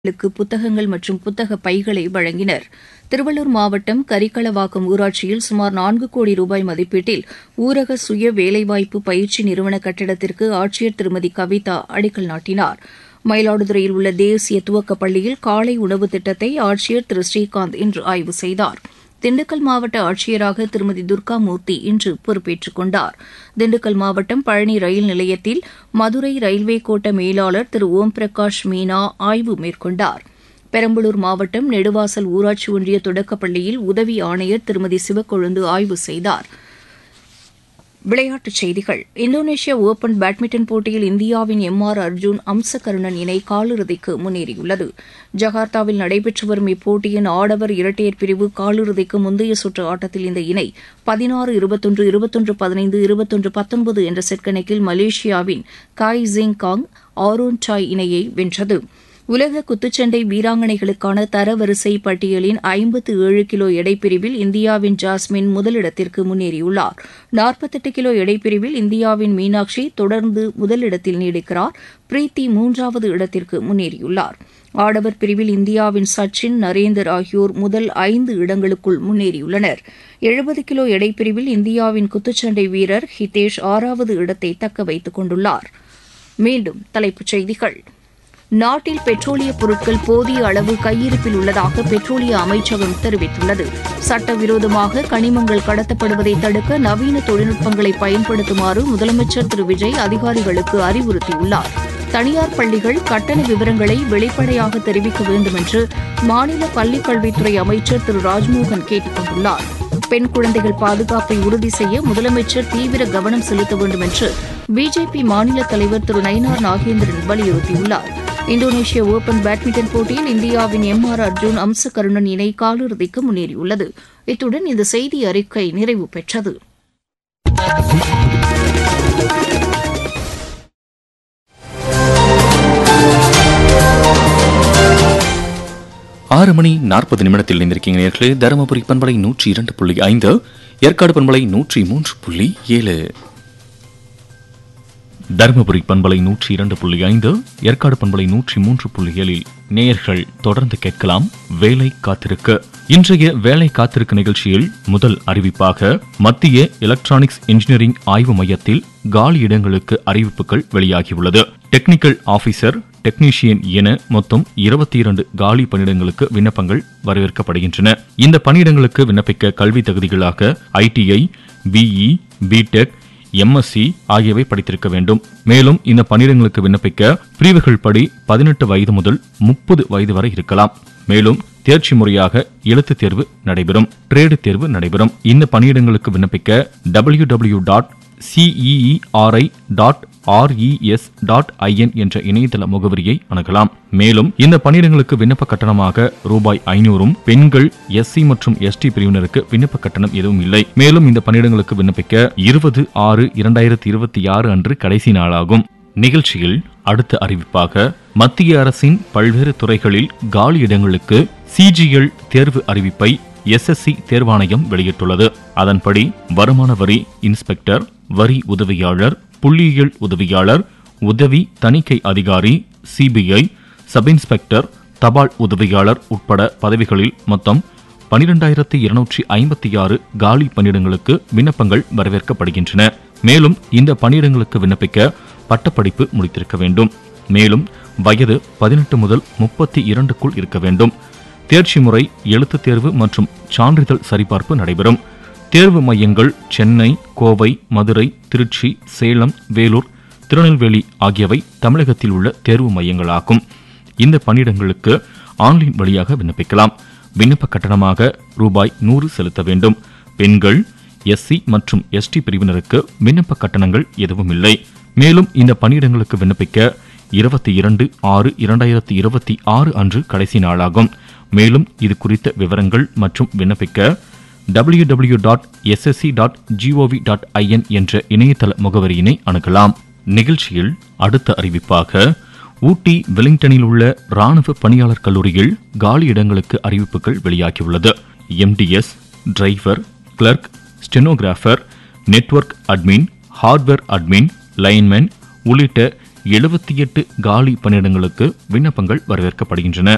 ளுக்கு புத்தகங்கள் மற்றும் புத்தக பைகளை வழங்கினர் திருவள்ளூர் மாவட்டம் கரிக்கலவாக்கம் ஊராட்சியில் சுமார் நான்கு கோடி ரூபாய் மதிப்பீட்டில் ஊரக சுய வேலைவாய்ப்பு பயிற்சி நிறுவன கட்டிடத்திற்கு ஆட்சியர் திருமதி கவிதா அடிக்கல் நாட்டினார் மயிலாடுதுறையில் உள்ள தேசிய துவக்கப் பள்ளியில் காலை உணவு திட்டத்தை ஆட்சியர் திரு ஸ்ரீகாந்த் இன்று ஆய்வு செய்தார் திண்டுக்கல் மாவட்ட ஆட்சியராக திருமதி துர்காமூர்த்தி இன்று பொறுப்பேற்றுக் கொண்டார் திண்டுக்கல் மாவட்டம் பழனி ரயில் நிலையத்தில் மதுரை ரயில்வே கோட்ட மேலாளர் திரு ஓம் பிரகாஷ் மீனா ஆய்வு மேற்கொண்டார் பெரம்பலூர் மாவட்டம் நெடுவாசல் ஊராட்சி ஒன்றிய தொடக்கப் பள்ளியில் உதவி ஆணையர் திருமதி சிவக்கொழுந்து ஆய்வு செய்தார் விளையாட்டுச் செய்திகள் இந்தோனேஷியா ஒபன் பேட்மிண்டன் போட்டியில் இந்தியாவின் எம் ஆர் அர்ஜுன் அம்சகருணன் இணை காலிறுதிக்கு முன்னேறியுள்ளது ஜகார்த்தாவில் நடைபெற்று வரும் இப்போட்டியின் ஆடவர் இரட்டையர் பிரிவு காலிறுதிக்கு முந்தைய சுற்று ஆட்டத்தில் இந்த இணை பதினாறு இருபத்தொன்று இருபத்தொன்று பதினைந்து இருபத்தொன்று பத்தொன்பது என்ற செட் கணக்கில் மலேசியாவின் காய் ஜிங் காங் ஆரோன் சாய் இணையை வென்றது உலக குத்துச்சண்டை வீராங்கனைகளுக்கான தரவரிசை பட்டியலின் ஐம்பத்து ஏழு கிலோ எடைப்பிரிவில் இந்தியாவின் ஜாஸ்மின் முதலிடத்திற்கு முன்னேறியுள்ளார் நாற்பத்தெட்டு கிலோ எடைப்பிரிவில் இந்தியாவின் மீனாட்சி தொடர்ந்து முதலிடத்தில் நீடிக்கிறார் பிரீத்தி மூன்றாவது இடத்திற்கு முன்னேறியுள்ளார் ஆடவர் பிரிவில் இந்தியாவின் சச்சின் நரேந்தர் ஆகியோர் முதல் ஐந்து இடங்களுக்குள் முன்னேறியுள்ளனர் எழுபது கிலோ எடைப்பிரிவில் இந்தியாவின் குத்துச்சண்டை வீரர் ஹிதேஷ் ஆறாவது இடத்தை தக்க வைத்துக் கொண்டுள்ளார் மீண்டும் தலைப்புச் செய்திகள் நாட்டில் பெட்ரோலிய பொருட்கள் போதிய அளவு கையிருப்பில் உள்ளதாக பெட்ரோலிய அமைச்சகம் தெரிவித்துள்ளது சட்டவிரோதமாக கனிமங்கள் கடத்தப்படுவதை தடுக்க நவீன தொழில்நுட்பங்களை பயன்படுத்துமாறு முதலமைச்சர் திரு விஜய் அதிகாரிகளுக்கு அறிவுறுத்தியுள்ளார் தனியார் பள்ளிகள் கட்டண விவரங்களை வெளிப்படையாக தெரிவிக்க வேண்டும் என்று மாநில பள்ளிக்கல்வித்துறை அமைச்சர் திரு ராஜ்மோகன் கேட்டுக் கொண்டுள்ளார் பெண் குழந்தைகள் பாதுகாப்பை உறுதி செய்ய முதலமைச்சர் தீவிர கவனம் செலுத்த வேண்டும் என்று பிஜேபி மாநில தலைவர் திரு நயினார் நாகேந்திரன் வலியுறுத்தியுள்ளார் இந்தோனேஷிய ஓபன் பேட்மிண்டன் போட்டியில் இந்தியாவின் எம் ஆர் அர்ஜுன் அம்சகருணன் இணை காலிறுதிக்கு முன்னேறியுள்ளது இத்துடன் இந்த செய்தி அறிக்கை நிறைவு பெற்றது ஆறு மணி நாற்பது நிமிடத்தில் இணைந்திருக்கீங்க நேர்களே தருமபுரி பண்பலை நூற்றி இரண்டு புள்ளி ஐந்து ஏற்காடு பண்பலை நூற்றி மூன்று புள்ளி ஏழு தருமபுரி பண்பலை நூற்றி இரண்டு புள்ளி ஐந்து ஏற்காடு பண்பலை நூற்றி மூன்று புள்ளி ஏழில் நேயர்கள் தொடர்ந்து கேட்கலாம் வேலை காத்திருக்க இன்றைய வேலை காத்திருக்க நிகழ்ச்சியில் முதல் அறிவிப்பாக மத்திய எலக்ட்ரானிக்ஸ் இன்ஜினியரிங் ஆய்வு மையத்தில் காலி இடங்களுக்கு அறிவிப்புகள் வெளியாகியுள்ளது டெக்னிக்கல் ஆபீசர் டெக்னீஷியன் என மொத்தம் இருபத்தி இரண்டு காலி பணியிடங்களுக்கு விண்ணப்பங்கள் வரவேற்கப்படுகின்றன இந்த பணியிடங்களுக்கு விண்ணப்பிக்க கல்வி தகுதிகளாக ஐடிஐ பிஇ பிடெக் எம்எஸ்சி ஆகியவை படித்திருக்க வேண்டும் மேலும் இந்த பணியிடங்களுக்கு விண்ணப்பிக்க பிரிவுகள் படி பதினெட்டு வயது முதல் முப்பது வயது வரை இருக்கலாம் மேலும் தேர்ச்சி முறையாக எழுத்து தேர்வு நடைபெறும் ட்ரேடு தேர்வு நடைபெறும் இந்த பணியிடங்களுக்கு விண்ணப்பிக்க W W dot CEERI dot RES dot IN என்ற இணையதள முகவரியை அணுகலாம் மேலும் இந்த பணியிடங்களுக்கு விண்ணப்ப கட்டணமாக ரூபாய் ஐநூறும் பெண்கள் எஸ்சி மற்றும் எஸ்டி பிரிவினருக்கு விண்ணப்ப கட்டணம் எதுவும் இல்லை மேலும் இந்த பணியிடங்களுக்கு விண்ணப்பிக்க இருபது ஆறு இரண்டாயிரத்தி இருபத்தி ஆறு அன்று கடைசி நாளாகும் நிகழ்ச்சியில் அடுத்த அறிவிப்பாக மத்திய அரசின் பல்வேறு துறைகளில் காலி இடங்களுக்கு சிஜிஎல் தேர்வு அறிவிப்பை எஸ்எஸ்சி தேர்வாணையம் வெளியிட்டுள்ளது அதன்படி வருமான வரி இன்ஸ்பெக்டர் வரி உதவியாளர் புள்ளியியல் உதவியாளர் உதவி தணிக்கை அதிகாரி சிபிஐ சப் இன்ஸ்பெக்டர் தபால் உதவியாளர் உட்பட பதவிகளில் மொத்தம் பனிரெண்டாயிரத்தி இருநூற்றி ஐம்பத்தி ஆறு காலி பணியிடங்களுக்கு விண்ணப்பங்கள் வரவேற்கப்படுகின்றன மேலும் இந்த பணியிடங்களுக்கு விண்ணப்பிக்க பட்டப்படிப்பு முடித்திருக்க வேண்டும் மேலும் வயது பதினெட்டு முதல் முப்பத்தி இரண்டுக்குள் இருக்க வேண்டும் தேர்ச்சி முறை எழுத்துத் தேர்வு மற்றும் சான்றிதழ் சரிபார்ப்பு நடைபெறும் தேர்வு மையங்கள் சென்னை கோவை மதுரை திருச்சி சேலம் வேலூர் திருநெல்வேலி ஆகியவை தமிழகத்தில் உள்ள தேர்வு மையங்களாகும் இந்த பணியிடங்களுக்கு ஆன்லைன் வழியாக விண்ணப்பிக்கலாம் விண்ணப்ப கட்டணமாக ரூபாய் நூறு செலுத்த வேண்டும் பெண்கள் எஸ்சி மற்றும் எஸ்டி பிரிவினருக்கு விண்ணப்ப கட்டணங்கள் எதுவும் இல்லை மேலும் இந்த பணியிடங்களுக்கு விண்ணப்பிக்க இருபத்தி இரண்டு ஆறு இரண்டாயிரத்தி இருபத்தி ஆறு அன்று கடைசி நாளாகும் மேலும் இது குறித்த விவரங்கள் மற்றும் விண்ணப்பிக்க W W dot SSC dot GOV dot IN என்ற இணையதள முகவரியினை அணுகலாம் நிகழ்ச்சியில் அடுத்த அறிவிப்பாக ஊட்டி வெலிங்டனில் உள்ள ராணுவ பணியாளர் கல்லூரியில் காலி இடங்களுக்கு அறிவிப்புகள் வெளியாகியுள்ளது MTS driver clerk stenographer network admin hardware admin lineman உள்ளிட்ட எழுபத்தி எட்டு காலி பணியிடங்களுக்கு விண்ணப்பங்கள் வரவேற்கப்படுகின்றன